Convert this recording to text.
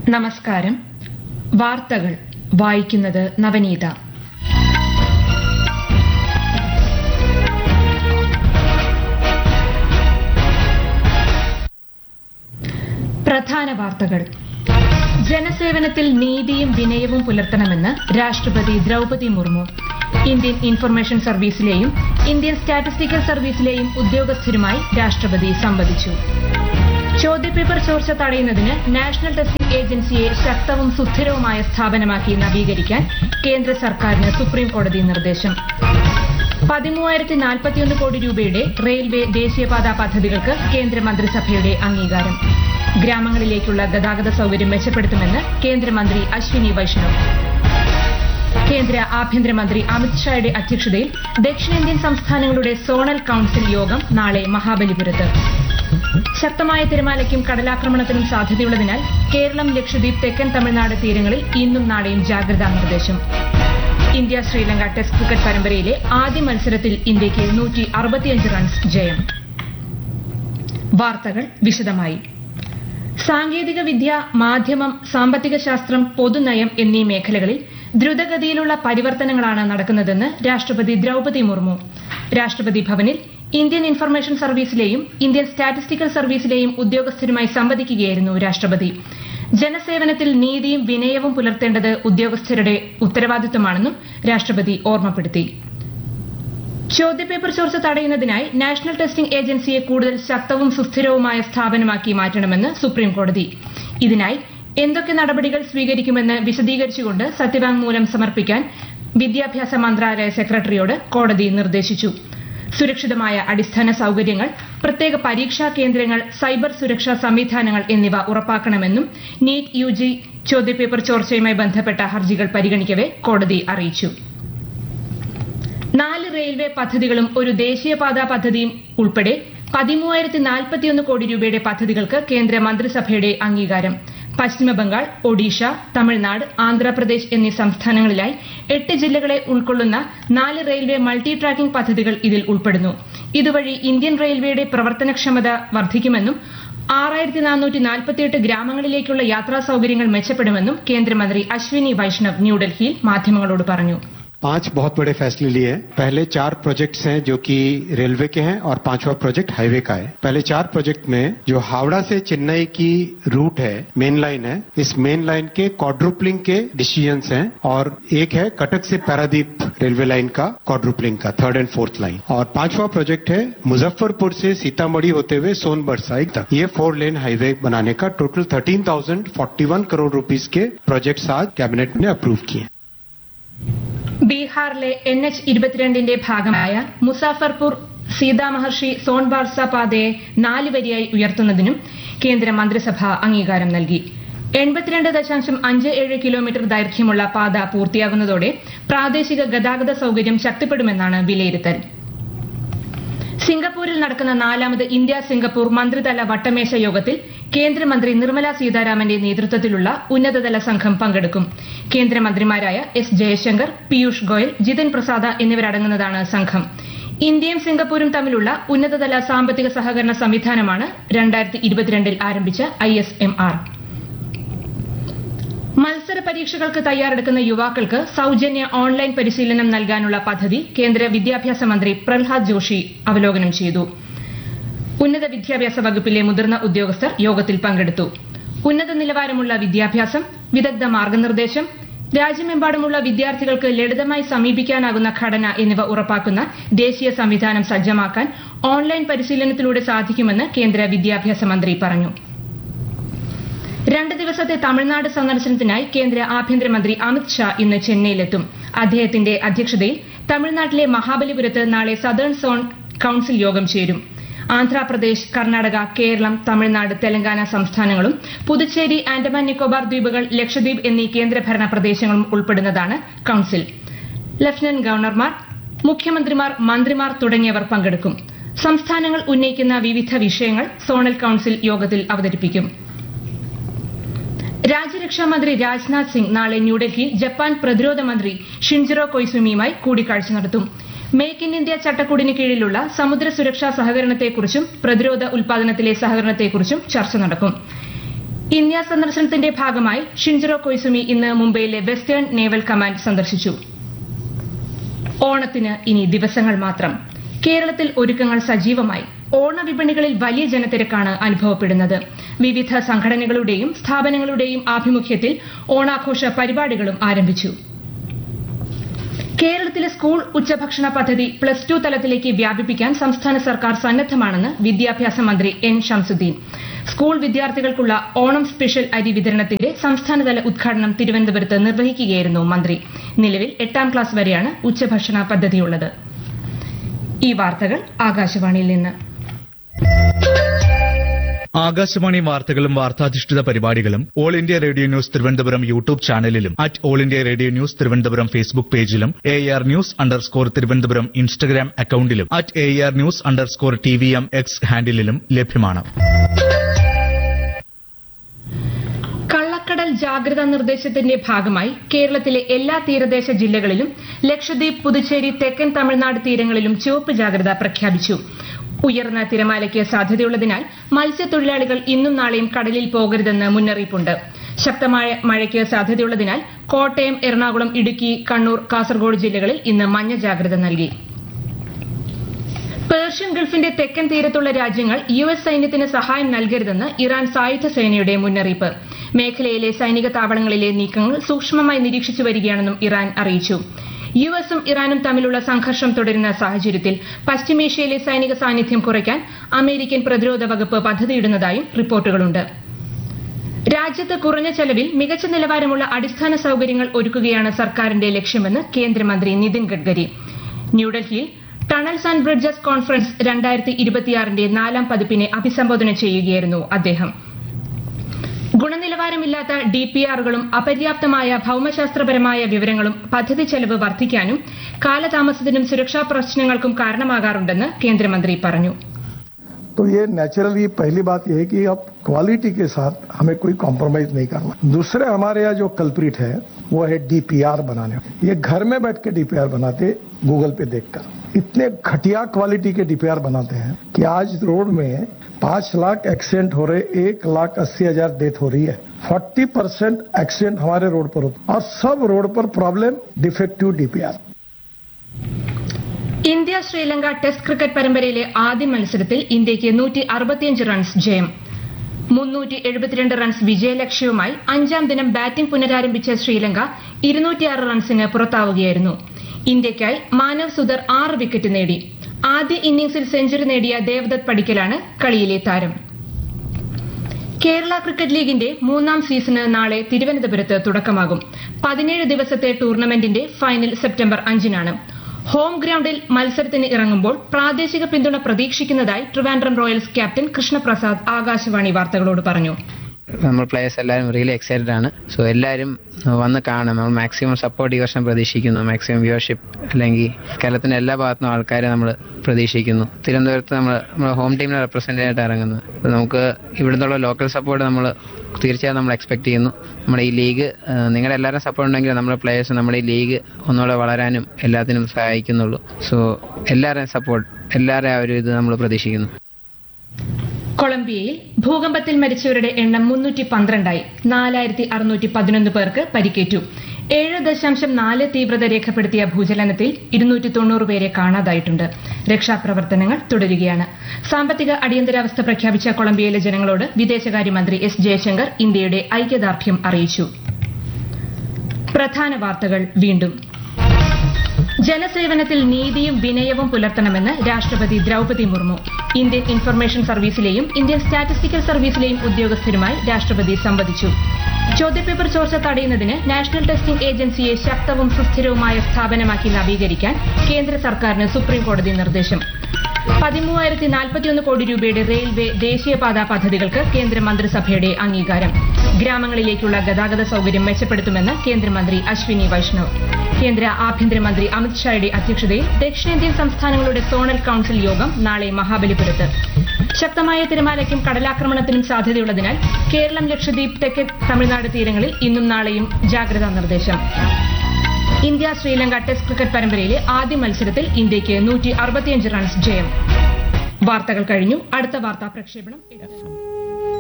നമസ്കാരം വാർത്തകൾ വായിക്കുന്നത് നവനീത പ്രധാന വാർത്തകൾ ജനസേവനത്തിൽ നീതിയും വിനയവും പുലർത്തണമെന്ന് രാഷ്ട്രപതി ദ്രൌപതി മുർമു ഇന്ത്യൻ ഇൻഫർമേഷൻ സർവീസിലെയും ഇന്ത്യൻ സ്റ്റാറ്റിസ്റ്റിക്കൽ സർവീസിലെയും ഉദ്യോഗസ്ഥരുമായി രാഷ്ട്രപതി സംവദിച്ചു ചോദ്യപേപ്പർ ചോർച്ച തടയുന്നതിന് നാഷണൽ ടെസ്റ്റിംഗ് ഏജൻസിയെ ശക്തവും സുസ്ഥിരവുമായ സ്ഥാപനമാക്കി നവീകരിക്കാൻ കേന്ദ്ര സർക്കാരിന് സുപ്രീം കോടതി നിർദ്ദേശം പതിമൂവായിരത്തി നാൽപ്പത്തിയൊന്ന് കോടി രൂപയുടെ റെയിൽവേ ദേശീയപാതാ പദ്ധതികൾക്ക് കേന്ദ്രമന്ത്രിസഭയുടെ അംഗീകാരം ഗ്രാമങ്ങളിലേക്കുള്ള ഗതാഗത സൌകര്യം മെച്ചപ്പെടുത്തുമെന്ന് കേന്ദ്രമന്ത്രി അശ്വിനി വൈഷ്ണവ് കേന്ദ്ര ആഭ്യന്തരമന്ത്രി അമിത്ഷായുടെ അധ്യക്ഷതയിൽ ദക്ഷിണേന്ത്യൻ സംസ്ഥാനങ്ങളുടെ സോണൽ കൌൺസിൽ യോഗം നാളെ മഹാബലിപുരത്ത് ശക്തമായ തിരമാലയ്ക്കും കടലാക്രമണത്തിനും സാധ്യതയുള്ളതിനാൽ കേരളം ലക്ഷദ്വീപ് തെക്കൻ തമിഴ്നാട് തീരങ്ങളിൽ ഇന്നും നാളെയും ജാഗ്രതാ നിർദ്ദേശം ഇന്ത്യ ശ്രീലങ്ക ടെസ്റ്റ് ക്രിക്കറ്റ് പരമ്പരയിലെ ആദ്യ മത്സരത്തിൽ ഇന്ത്യയ്ക്ക് നൂറ്റി അറുപത്തിയഞ്ച് റൺസ് ജയം വാർത്തകൾ വിശദമായി സാങ്കേതിക വിദ്യ മാധ്യമം സാമ്പത്തിക ശാസ്ത്രം പൊതുനയം എന്നീ മേഖലകളിൽ ദ്രുതഗതിയിലുള്ള പരിവർത്തനങ്ങളാണ് നടക്കുന്നതെന്ന് രാഷ്ട്രപതി ദ്രൌപതി മുർമു രാഷ്ട്രപതി ഭവനിൽ ഇന്ത്യൻ ഇൻഫർമേഷൻ സർവീസിലെയും ഇന്ത്യൻ സ്റ്റാറ്റിസ്റ്റിക്കൽ സർവീസിലെയും ഉദ്യോഗസ്ഥരുമായി സംവദിക്കുകയായിരുന്നു രാഷ്ട്രപതി ജനസേവനത്തിൽ നീതിയും വിനയവും പുലർത്തേണ്ടത് ഉദ്യോഗസ്ഥരുടെ ഉത്തരവാദിത്തമാണെന്നും രാഷ്ട്രപതി ഓർമ്മപ്പെടുത്തി ചോദ്യപേപ്പർ ചോർച്ച തടയുന്നതിനായി നാഷണൽ ടെസ്റ്റിംഗ് ഏജൻസിയെ കൂടുതൽ ശക്തവും സുസ്ഥിരവുമായ സ്ഥാപനമാക്കി മാറ്റണമെന്ന് സുപ്രീം കോടതി ഇതിനായി എന്തൊക്കെ നടപടികൾ സ്വീകരിക്കുമെന്ന് വിശദീകരിച്ചുകൊണ്ട് സത്യവാങ്മൂലം സമർപ്പിക്കാൻ വിദ്യാഭ്യാസ മന്ത്രാലയ സെക്രട്ടറിയോട് കോടതി നിർദ്ദേശിച്ചു സുരക്ഷിതമായ അടിസ്ഥാന സൌകര്യങ്ങൾ പ്രത്യേക പരീക്ഷാ കേന്ദ്രങ്ങൾ സൈബർ സുരക്ഷാ സംവിധാനങ്ങൾ എന്നിവ ഉറപ്പാക്കണമെന്നും നീറ്റ് യുജി ചോദ്യപേപ്പർ ചോർച്ചയുമായി ബന്ധപ്പെട്ട ഹർജികൾ പരിഗണിക്കവെ കോടതി അറിയിച്ചു നാല് റെയിൽവേ പദ്ധതികളും ഒരു ദേശീയപാതാ പദ്ധതിയും ഉൾപ്പെടെ പതിമൂവായിരത്തി നാൽപ്പത്തിയൊന്ന് കോടി രൂപയുടെ പദ്ധതികൾക്ക് കേന്ദ്ര മന്ത്രിസഭയുടെ അംഗീകാരം പശ്ചിമബംഗാൾ ഒഡീഷ തമിഴ്നാട് ആന്ധ്രാപ്രദേശ് എന്നീ സംസ്ഥാനങ്ങളിലായി എട്ട് ജില്ലകളെ ഉൾക്കൊള്ളുന്ന നാല് റെയിൽവേ മൾട്ടി ട്രാക്കിംഗ് പദ്ധതികൾ ഇതിൽ ഉൾപ്പെടുന്നു ഇതുവഴി ഇന്ത്യൻ റെയിൽവേയുടെ പ്രവർത്തനക്ഷമത വർദ്ധിക്കുമെന്നും ആറായിരത്തി നാനൂറ്റി നാൽപ്പത്തിയെട്ട് ഗ്രാമങ്ങളിലേക്കുള്ള യാത്രാ സൌകര്യങ്ങൾ മെച്ചപ്പെടുമെന്നും കേന്ദ്രമന്ത്രി അശ്വിനി വൈഷ്ണവ് ന്യൂഡൽഹിയിൽ മാധ്യമങ്ങളോട് പറഞ്ഞു पांच बहुत बड़े फैसले लिए हैं पहले चार प्रोजेक्ट्स हैं जो कि रेलवे के हैं और पांचवा प्रोजेक्ट हाईवे का है पहले चार प्रोजेक्ट में जो हावड़ा से चेन्नई की रूट है मेन लाइन है इस मेन लाइन के क्वाड्रुपलिंग के डिसीजंस हैं और एक है कटक से पैरादीप रेलवे लाइन का क्वाड्रुपलिंग का थर्ड एंड फोर्थ लाइन और पांचवा प्रोजेक्ट है मुजफ्फरपुर से सीतामढ़ी होते हुए सोनभर साइड तक ये फोर लेन हाईवे बनाने का total thirteen thousand forty one crore rupees के प्रोजेक्ट्स आज कैबिनेट ने अप्रूव किए ബീഹാറിലെ എൻ എച്ച് ഇരുപത്തിരണ്ടിന്റെ ഭാഗമായ മുസാഫർപൂർ സീതാമഹർഷി സോൺബാർസ പാതയെ നാല് വരിയായി ഉയർത്തുന്നതിനും കേന്ദ്ര മന്ത്രിസഭ അംഗീകാരം നൽകി എൺപത്തിരണ്ട് ദശാംശം അഞ്ച് ഏഴ് കിലോമീറ്റർ ദൈർഘ്യമുള്ള പാത പൂർത്തിയാകുന്നതോടെ പ്രാദേശിക ഗതാഗത സൌകര്യം ശക്തിപ്പെടുമെന്നാണ് വിലയിരുത്തൽ സിംഗപ്പൂരിൽ നടക്കുന്ന നാലാമത് ഇന്ത്യ സിംഗപ്പൂർ മന്ത്രിതല വട്ടമേശ യോഗത്തിൽ കേന്ദ്രമന്ത്രി നിർമ്മല സീതാരാമന്റെ നേതൃത്വത്തിലുള്ള ഉന്നതതല സംഘം പങ്കെടുക്കും കേന്ദ്രമന്ത്രിമാരായ എസ് ജയശങ്കർ പീയൂഷ് ഗോയൽ ജിതിൻ പ്രസാദ എന്നിവരടങ്ങുന്നതാണ് സംഘം ഇന്ത്യയും സിംഗപ്പൂരും തമ്മിലുള്ള ഉന്നതതല സാമ്പത്തിക സഹകരണ സംവിധാനമാണ് രണ്ടായിരത്തി ഇരുപത്തിരണ്ടിൽ ആരംഭിച്ച ഐ എസ് എം ആർ മത്സര പരീക്ഷകൾക്ക് തയ്യാറെടുക്കുന്ന യുവാക്കൾക്ക് സൌജന്യ ഓൺലൈൻ പരിശീലനം നൽകാനുള്ള പദ്ധതി കേന്ദ്ര വിദ്യാഭ്യാസ മന്ത്രി പ്രഹ്ലാദ് ജോഷി അവലോകനം ചെയ്തു ഉന്നത വിദ്യാഭ്യാസ വകുപ്പിലെ മുതിർന്ന ഉദ്യോഗസ്ഥർ യോഗത്തിൽ പങ്കെടുത്തു ഉന്നത നിലവാരമുള്ള വിദ്യാഭ്യാസം വിദഗ്ധ മാർഗനിർദ്ദേശം രാജ്യമെമ്പാടുമുള്ള വിദ്യാർത്ഥികൾക്ക് ലളിതമായി സമീപിക്കാനാകുന്ന ഘടന എന്നിവ ഉറപ്പാക്കുന്ന ദേശീയ സംവിധാനം സജ്ജമാക്കാൻ ഓൺലൈൻ പരിശീലനത്തിലൂടെ സാധിക്കുമെന്ന് കേന്ദ്ര വിദ്യാഭ്യാസ മന്ത്രി പറഞ്ഞു രണ്ട് ദിവസത്തെ തമിഴ്നാട് സന്ദർശനത്തിനായി കേന്ദ്ര ആഭ്യന്തരമന്ത്രി അമിത് ഷാ ഇന്ന് ചെന്നൈയിലെത്തും അദ്ദേഹത്തിന്റെ അധ്യക്ഷതയിൽ തമിഴ്നാട്ടിലെ മഹാബലിപുരത്ത് നാളെ സദേൺ സോൺ കൌൺസിൽ യോഗം ചേരും ആന്ധ്രാപ്രദേശ് കർണാടക കേരളം തമിഴ്നാട് തെലങ്കാന സംസ്ഥാനങ്ങളും പുതുച്ചേരി ആൻഡമാൻ നിക്കോബാർ ദ്വീപുകൾ ലക്ഷദ്വീപ് എന്നീ കേന്ദ്രഭരണ പ്രദേശങ്ങളും ഉൾപ്പെടുന്നതാണ് കൌൺസിൽ ലഫ്റ്റനന്റ് ഗവർണർമാർ മുഖ്യമന്ത്രിമാർ മന്ത്രിമാർ തുടങ്ങിയവർ പങ്കെടുക്കും സംസ്ഥാനങ്ങൾ ഉന്നയിക്കുന്ന വിവിധ വിഷയങ്ങൾ സോണൽ കൌൺസിൽ യോഗത്തിൽ അവതരിപ്പിക്കും രാജ്യരക്ഷാ മന്ത്രി രാജ്നാഥ് സിംഗ് നാളെ ന്യൂഡൽഹിയിൽ ജപ്പാൻ പ്രതിരോധ മന്ത്രി ഷിൻജിറോ കൊയ്സുമിയുമായി കൂടിക്കാഴ്ച നടത്തും മേക്ക് ഇൻ ഇന്ത്യ ചട്ടക്കൂടിന് കീഴിലുള്ള സമുദ്ര സുരക്ഷാ സഹകരണത്തെക്കുറിച്ചും പ്രതിരോധ ഉൽപാദനത്തിലെ സഹകരണത്തെക്കുറിച്ചും ചർച്ച നടക്കും ഇന്ത്യ സന്ദർശനത്തിന്റെ ഭാഗമായി ഷിൻജിറോ കൊയ്സുമി ഇന്ന് മുംബൈയിലെ വെസ്റ്റേൺ നേവൽ കമാൻഡ് സന്ദർശിച്ചു ഓണത്തിന് ഇനി ദിവസങ്ങൾ മാത്രം കേരളത്തിൽ ഒരുക്കങ്ങൾ സജീവമായി ഓണവിപണികളിൽ വലിയ ജനത്തിരക്കാണ് അനുഭവപ്പെടുന്നത് വിവിധ സംഘടനകളുടെയും സ്ഥാപനങ്ങളുടെയും ആഭിമുഖ്യത്തിൽ ഓണാഘോഷ പരിപാടികളും ആരംഭിച്ചു കേരളത്തിലെ സ്കൂൾ ഉച്ചഭക്ഷണ പദ്ധതി പ്ലസ് ടു തലത്തിലേക്ക് വ്യാപിപ്പിക്കാൻ സംസ്ഥാന സർക്കാർ സന്നദ്ധമാണെന്ന് വിദ്യാഭ്യാസ മന്ത്രി എൻ ഷംസുദ്ദീൻ സ്കൂൾ വിദ്യാർത്ഥികൾക്കുള്ള ഓണം സ്പെഷ്യൽ അരി വിതരണത്തിന്റെ സംസ്ഥാനതല ഉദ്ഘാടനം തിരുവനന്തപുരത്ത് നിർവഹിക്കുകയായിരുന്നു മന്ത്രി നിലവിൽ എട്ടാം ക്ലാസ് വരെയാണ് ഉച്ചഭക്ഷണ പദ്ധതിയുള്ളത് ഈ വാർത്തകൾ ആകാശവാണിയിൽ നിന്ന് ആകാശവാണി വാർത്തകളും വാർത്താധിഷ്ഠിത പരിപാടികളും all India radio news Thiruvananthapuram YouTube ചാനലിലും at all India radio news Thiruvananthapuram Facebook പേജിലും A R news underscore Thiruvananthapuram Instagram അക്കൌണ്ടിലും at A R news underscore T V M X ഹാൻഡിലും ലഭ്യമാണ് കള്ളക്കടൽ ജാഗ്രതാ നിർദ്ദേശത്തിന്റെ ഭാഗമായി കേരളത്തിലെ എല്ലാ തീരദേശ ജില്ലകളിലും ലക്ഷദ്വീപ് പുതുച്ചേരി തെക്കൻ തമിഴ്നാട് തീരങ്ങളിലും ചുവപ്പ് ജാഗ്രത പ്രഖ്യാപിച്ചു ഉയർന്ന തിരമാലയ്ക്ക് സാധ്യതയുള്ളതിനാൽ മത്സ്യത്തൊഴിലാളികൾ ഇന്നും നാളെയും കടലിൽ പോകരുതെന്ന് മുന്നറിയിപ്പുണ്ട് ശക്തമായ മഴയ്ക്ക് സാധ്യതയുള്ളതിനാൽ കോട്ടയം എറണാകുളം ഇടുക്കി കണ്ണൂർ കാസർഗോഡ് ജില്ലകളിൽ ഇന്ന് മഞ്ഞ ജാഗ്രത നൽകി പേർഷ്യൻ ഗൾഫിന്റെ തെക്കൻ തീരത്തുള്ള രാജ്യങ്ങൾ യു എസ് സൈന്യത്തിന് സഹായം നൽകരുതെന്ന് ഇറാൻ സായുധ സേനയുടെ മുന്നറിയിപ്പ് മേഖലയിലെ സൈനിക താവളങ്ങളിലെ നീക്കങ്ങൾ സൂക്ഷ്മമായി നിരീക്ഷിച്ചു വരികയാണെന്നും ഇറാൻ അറിയിച്ചു യു എസും ഇറാനും തമ്മിലുള്ള സംഘർഷം തുടരുന്ന സാഹചര്യത്തിൽ പശ്ചിമേഷ്യയിലെ സൈനിക സാന്നിധ്യം കുറയ്ക്കാൻ അമേരിക്കൻ പ്രതിരോധ വകുപ്പ് പദ്ധതിയിടുന്നതായും റിപ്പോർട്ടുകളുണ്ട് രാജ്യത്ത് കുറഞ്ഞ ചെലവിൽ മികച്ച നിലവാരമുള്ള അടിസ്ഥാന സൌകര്യങ്ങൾ ഒരുക്കുകയാണ് സർക്കാരിന്റെ ലക്ഷ്യമെന്ന് കേന്ദ്രമന്ത്രി നിതിൻ ഗഡ്കരി ന്യൂഡൽഹിയിൽ ടണൽസ് ആൻഡ് ബ്രിഡ്ജസ് കോൺഫറൻസ് രണ്ടായിരത്തി ഇരുപത്തിയാറിന്റെ നാലാം പതിപ്പിനെ അഭിസംബോധന ചെയ്യുകയായിരുന്നു അദ്ദേഹം ഗുണനിലവാരമില്ലാത്ത ഡി പി ആറുകളും അപര്യാപ്തമായ ഭൌമശാസ്ത്രപരമായ വിവരങ്ങളും പദ്ധതി ചെലവ് വർദ്ധിക്കാനും കാലതാമസത്തിനും സുരക്ഷാ പ്രശ്നങ്ങൾക്കും കാരണമാകാറുണ്ടെന്ന് കേന്ദ്രമന്ത്രി പറഞ്ഞു तो ये नेचुरली पहली बात यह है कि अब क्वालिटी के साथ हमें कोई कॉम्प्रोमाइज नहीं करना दूसरे हमारे यहाँ जो कल्प्रिट है वो है डीपीआर बनाने ये घर में बैठ के डीपीआर बनाते गूगल पे देखकर इतने घटिया क्वालिटी के डीपीआर बनाते हैं कि आज रोड में पांच लाख एक्सीडेंट हो रहे एक लाख अस्सी हजार डेथ हो रही है फोर्टी परसेंट एक्सीडेंट हमारे रोड पर होते और सब रोड पर problem defective DPR India Sri Lanka test cricket പരമ്പരയിലെ ആദ്യ മത്സരത്തിൽ ഇന്ത്യയ്ക്ക് നൂറ്റി അറുപത്തിയഞ്ച് റൺസ് ജയം മുന്നൂറ്റി എഴുപത്തിരണ്ട് റൺസ് വിജയലക്ഷ്യവുമായി അഞ്ചാം ദിനം ബാറ്റിംഗ് പുനരാരംഭിച്ച ശ്രീലങ്ക ഇരുന്നൂറ്റിയാറ് റൺസിന് പുറത്താവുകയായിരുന്നു ഇന്ത്യയ്ക്കായി മാനവ് സുധർ ആറ് വിക്കറ്റ് നേടി ആദ്യ ഇന്നിംഗ്സിൽ സെഞ്ചുറി നേടിയ ദേവദത്ത് പടിക്കലാണ് കളിയിലെ താരം കേരള ക്രിക്കറ്റ് ലീഗിന്റെ മൂന്നാം സീസണ് നാളെ തിരുവനന്തപുരത്ത് തുടക്കമാകും പതിനേഴ് ദിവസത്തെ ടൂർണമെന്റിന്റെ ഫൈനൽ സെപ്റ്റംബർ അഞ്ചിനാണ് ഹോം ഗ്രൌണ്ടിൽ മത്സരത്തിന് ഇറങ്ങുമ്പോൾ പ്രാദേശിക പിന്തുണ പ്രതീക്ഷിക്കുന്നതായി ട്രിവാൻഡ്രം റോയൽസ് ക്യാപ്റ്റൻ കൃഷ്ണപ്രസാദ് ആകാശവാണി വാർത്തകളോട് പറഞ്ഞു നമ്മൾ പ്ലേയേഴ്സ് എല്ലാവരും റിയലി എക്സൈറ്റഡ് ആണ് സോ എല്ലാവരും വന്ന് കാണാം നമ്മൾ മാക്സിമം സപ്പോർട്ട് ഈ വർഷം പ്രതീക്ഷിക്കുന്നു മാക്സിമം വ്യൂവർഷിപ്പ് അല്ലെങ്കിൽ കേരളത്തിന്റെ എല്ലാ ഭാഗത്തുനിന്നും ആൾക്കാരെ നമ്മൾ പ്രതീക്ഷിക്കുന്നു തിരുവനന്തപുരത്ത് നമ്മൾ നമ്മുടെ ഹോം ടീമിനെ റെപ്രസെന്റ് ആയിട്ട് ഇറങ്ങുന്നത് അപ്പോൾ നമുക്ക് ഇവിടുന്നുള്ള ലോക്കൽ സപ്പോർട്ട് നമ്മൾ തീർച്ചയായും നമ്മൾ എക്സ്പെക്ട് ചെയ്യുന്നു നമ്മുടെ ഈ ലീഗ് നിങ്ങളുടെ എല്ലാവരും സപ്പോർട്ട് ഉണ്ടെങ്കിൽ നമ്മുടെ പ്ലേയേഴ്സ് നമ്മുടെ ഈ ലീഗ് ഒന്നുകൂടെ വളരാനും എല്ലാത്തിനും സഹായിക്കുന്നുള്ളൂ സോ എല്ലാവരുടെയും സപ്പോർട്ട് എല്ലാവരുടെയും ആ ഒരു ഇത് നമ്മൾ പ്രതീക്ഷിക്കുന്നു കൊളംബിയയിൽ ഭൂകമ്പത്തിൽ മരിച്ചവരുടെ എണ്ണം മുന്നൂറ്റി പന്ത്രണ്ടായി നാലായിരത്തി അറുന്നൂറ്റി പതിനൊന്ന് പേർക്ക് പരിക്കേറ്റു ഏഴ് ദശാംശം നാല് തീവ്രത രേഖപ്പെടുത്തിയ ഭൂചലനത്തിൽ ഇരുന്നൂറ്റി തൊണ്ണൂറ് പേരെ കാണാതായിട്ടുണ്ട് രക്ഷാപ്രവർത്തനങ്ങൾ തുടരുകയാണ് സാമ്പത്തിക അടിയന്തരാവസ്ഥ പ്രഖ്യാപിച്ച കൊളംബിയയിലെ ജനങ്ങളോട് വിദേശകാര്യമന്ത്രി എസ് ജയശങ്കർ ഇന്ത്യയുടെ ഐക്യദാർഢ്യം അറിയിച്ചു പ്രധാന വാർത്തകൾ വീണ്ടും ജനസേവനത്തിൽ നീതിയും വിനയവും പുലർത്തണമെന്ന് രാഷ്ട്രപതി ദ്രൌപതി മുർമു ഇന്ത്യൻ ഇൻഫർമേഷൻ സർവീസിലെയും ഇന്ത്യൻ സ്റ്റാറ്റിസ്റ്റിക്കൽ സർവീസിലെയും ഉദ്യോഗസ്ഥരുമായി രാഷ്ട്രപതി സംവദിച്ചു ചോദ്യപേപ്പർ ചോർച്ച തടയുന്നതിന് നാഷണൽ ടെസ്റ്റിംഗ് ഏജൻസിയെ ശക്തവും സുസ്ഥിരവുമായ സ്ഥാപനമാക്കി നവീകരിക്കാൻ കേന്ദ്ര സർക്കാരിന് സുപ്രീംകോടതി നിർദ്ദേശം പതിമൂവായിരത്തി നാൽപ്പത്തിയൊന്ന് കോടി രൂപയുടെ റെയിൽവേ ദേശീയപാതാ പദ്ധതികൾക്ക് കേന്ദ്ര മന്ത്രിസഭയുടെ അംഗീകാരം ഗ്രാമങ്ങളിലേക്കുള്ള ഗതാഗത സൌകര്യം മെച്ചപ്പെടുത്തുമെന്ന് കേന്ദ്രമന്ത്രി അശ്വിനി വൈഷ്ണവ് കേന്ദ്ര ആഭ്യന്തരമന്ത്രി അമിത്ഷായുടെ അധ്യക്ഷതയിൽ ദക്ഷിണേന്ത്യൻ സംസ്ഥാനങ്ങളുടെ സോണൽ കൌൺസിൽ യോഗം നാളെ മഹാബലിപുരത്ത് ശക്തമായ തിരമാലയ്ക്കും കടലാക്രമണത്തിനും സാധ്യതയുള്ളതിനാൽ കേരളം ലക്ഷദ്വീപ് തെക്കൻ തമിഴ്നാട് തീരങ്ങളിൽ ഇന്നും നാളെയും ജാഗ്രതാ നിർദ്ദേശം ഇന്ത്യ ശ്രീലങ്ക ടെസ്റ്റ് ക്രിക്കറ്റ് പരമ്പരയിലെ ആദ്യ മത്സരത്തിൽ ഇന്ത്യയ്ക്ക് നൂറ്റി അറുപത്തിയഞ്ച് റൺസ് ജയം വാർത്തകൾ കഴിഞ്ഞു അടുത്ത വാർത്താ പ്രക്ഷേപണം എട്ട്